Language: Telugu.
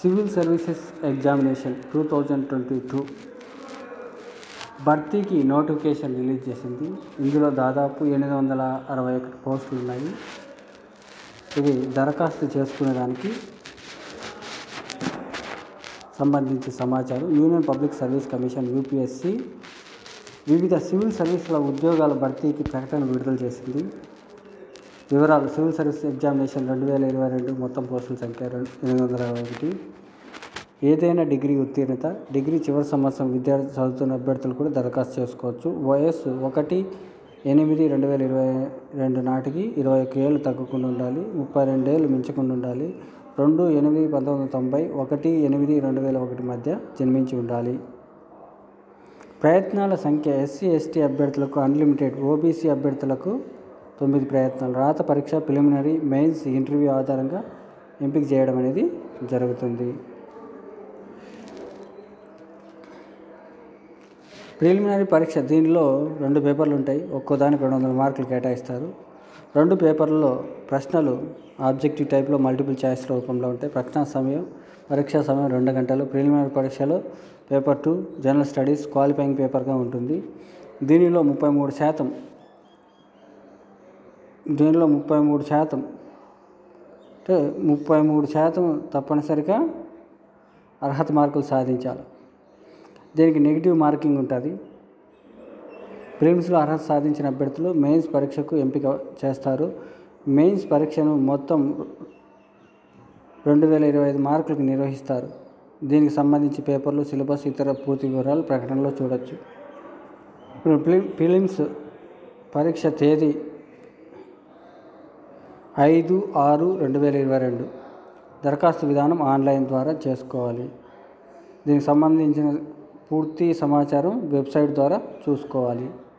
civil services examination two thousand twenty two భర్తీకి నోటిఫికేషన్ రిలీజ్ చేసింది ఇందులో దాదాపు ఎనిమిది వందల అరవై ఒకటి పోస్టులు ఉన్నాయి ఇది దరఖాస్తు చేసుకునేదానికి సంబంధించి సమాచారం union public service commission UPSC వివిధ సివిల్ సర్వీసుల ఉద్యోగాల భర్తీకి ప్రకటన విడుదల చేసింది వివరాలు సివిల్ సర్వీస్ ఎగ్జామినేషన్ రెండు వేల ఇరవై రెండు మొత్తం పోస్టుల సంఖ్య రెండు ఎనిమిది వందల అరవై ఒకటి ఏదైనా డిగ్రీ ఉత్తీర్ణత డిగ్రీ చివరి సంవత్సరం విద్యార్థి చదువుతున్న అభ్యర్థులు కూడా దరఖాస్తు చేసుకోవచ్చు వయస్సు ఒకటి ఎనిమిది రెండు వేల ఇరవై రెండు నాటికి ఇరవై ఒక్క ఏళ్ళు తగ్గకుండా ఉండాలి ముప్పై రెండేళ్ళు మించకుండా ఉండాలి రెండు ఎనిమిది పంతొమ్మిది వందల తొంభై ఒకటి ఎనిమిది రెండు వేల ఒకటి మధ్య జన్మించి ఉండాలి ప్రయత్నాల సంఖ్య ఎస్సీ ఎస్టీ అభ్యర్థులకు అన్లిమిటెడ్ ఓబీసీ అభ్యర్థులకు తొమ్మిది ప్రయత్నాలు రాత పరీక్ష ప్రిలిమినరీ మెయిన్స్ ఇంటర్వ్యూ ఆధారంగా ఎంపిక చేయడం అనేది జరుగుతుంది ప్రిలిమినరీ పరీక్ష దీనిలో రెండు పేపర్లు ఉంటాయి ఒక్కో దానికి రెండు వందల మార్కులు కేటాయిస్తారు రెండు పేపర్లలో ప్రశ్నలు ఆబ్జెక్టివ్ టైప్లో మల్టిపుల్ చాయిస్ రూపంలో ఉంటాయి ప్రశ్న సమయం పరీక్షా సమయం రెండు గంటలు ప్రిలిమినరీ పరీక్షలో paper two general studies qualifying పేపర్గా ఉంటుంది దీనిలో ముప్పై మూడు శాతం దీనిలో ముప్పై మూడు శాతం అంటే ముప్పై మూడు శాతం తప్పనిసరిగా అర్హత మార్కులు సాధించాలి దీనికి నెగిటివ్ మార్కింగ్ ఉంటుంది ప్రిలిమ్స్లో అర్హత సాధించిన అభ్యర్థులు మెయిన్స్ పరీక్షకు ఎంపిక చేస్తారు మెయిన్స్ పరీక్షను మొత్తం రెండు వేల ఇరవై ఐదు మార్కులకు నిర్వహిస్తారు దీనికి సంబంధించి పేపర్లు సిలబస్ ఇతర పూర్తి వివరాలు ప్రకటనలో చూడొచ్చు ఇప్పుడు ప్రిలిమ్స్ పరీక్ష తేదీ ఐదు ఆరు రెండు వేల ఇరవై రెండు దరఖాస్తు విధానం ఆన్లైన్ ద్వారా చేసుకోవాలి దీనికి సంబంధించిన పూర్తి సమాచారం వెబ్సైట్ ద్వారా చూసుకోవాలి